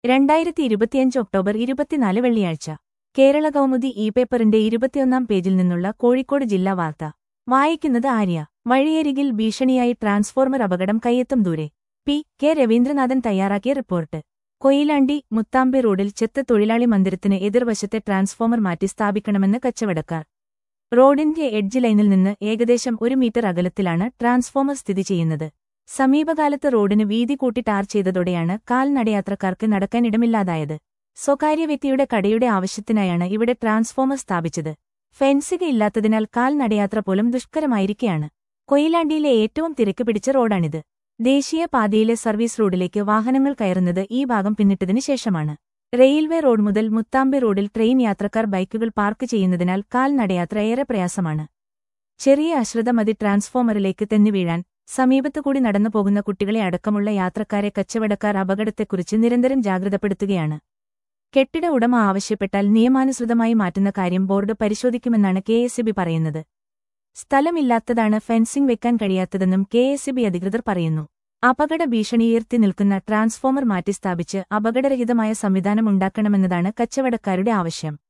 രണ്ടായിരത്തി ഇരുപത്തിയഞ്ച് ഒക്ടോബർ ഇരുപത്തിനാല് വെള്ളിയാഴ്ച കേരള കൗമുദി ഇ പേപ്പറിന്റെ ഇരുപത്തിയൊന്നാം പേജിൽ നിന്നുള്ള കോഴിക്കോട് ജില്ലാ വാർത്ത വായിക്കുന്നത് ആര്യ വഴിയരികിൽ ഭീഷണിയായി ട്രാൻസ്ഫോർമർ അപകടം കയ്യെത്തും ദൂരെ പി കെ രവീന്ദ്രനാഥൻ തയ്യാറാക്കിയ റിപ്പോർട്ട് കൊയിലാണ്ടി മുത്താമ്പി റോഡിൽ ചെത്ത് തൊഴിലാളി മന്ദിരത്തിന് എതിർവശത്തെ ട്രാൻസ്ഫോമർ മാറ്റി സ്ഥാപിക്കണമെന്ന് കച്ചവടക്കാർ റോഡിന്റെ എഡ്ജ് ലൈനിൽ നിന്ന് ഏകദേശം ഒരു മീറ്റർ അകലത്തിലാണ് ട്രാൻസ്ഫോമർ സ്ഥിതി ചെയ്യുന്നത് സമീപകാലത്ത് റോഡിന് വീതി കൂട്ടി ടാർ ചെയ്തതോടെയാണ് കാൽനടയാത്രക്കാർക്ക് നടക്കാനിടമില്ലാതായത് സ്വകാര്യ വ്യക്തിയുടെ കടയുടെ ആവശ്യത്തിനായാണ് ഇവിടെ ട്രാൻസ്ഫോമർ സ്ഥാപിച്ചത് ഫെൻസിംഗ് ഇല്ലാത്തതിനാൽ കാൽനടയാത്ര പോലും ദുഷ്കരമായിരിക്കെയാണ് കൊയിലാണ്ടിയിലെ ഏറ്റവും തിരക്ക് പിടിച്ച റോഡാണിത് ദേശീയ പാതയിലെ സർവീസ് റോഡിലേക്ക് വാഹനങ്ങൾ കയറുന്നത് ഈ ഭാഗം പിന്നിട്ടതിനു ശേഷമാണ് റെയിൽവേ റോഡ് മുതൽ മുത്താമ്പി റോഡിൽ ട്രെയിൻ യാത്രക്കാർ ബൈക്കുകൾ പാർക്ക് ചെയ്യുന്നതിനാൽ കാൽനടയാത്ര ഏറെ പ്രയാസമാണ് ചെറിയ അശ്രദ്ധ മതി ട്രാൻസ്ഫോമറിലേക്ക് തെന്നി വീഴാൻ സമീപത്തുകൂടി നടന്നു പോകുന്ന കുട്ടികളെ അടക്കമുള്ള യാത്രക്കാരെ കച്ചവടക്കാർ അപകടത്തെക്കുറിച്ച് നിരന്തരം ജാഗ്രതപ്പെടുത്തുകയാണ് കെട്ടിട ഉടമ ആവശ്യപ്പെട്ടാൽ നിയമാനുസൃതമായി മാറ്റുന്ന കാര്യം ബോർഡ് പരിശോധിക്കുമെന്നാണ് കെ പറയുന്നത് സ്ഥലമില്ലാത്തതാണ് ഫെൻസിംഗ് വെക്കാൻ കഴിയാത്തതെന്നും കെ അധികൃതർ പറയുന്നു അപകട ഭീഷണിയുയർത്തി നിൽക്കുന്ന ട്രാൻസ്ഫോമർ മാറ്റിസ്ഥാപിച്ച് അപകടരഹിതമായ സംവിധാനം ഉണ്ടാക്കണമെന്നതാണ് കച്ചവടക്കാരുടെ ആവശ്യം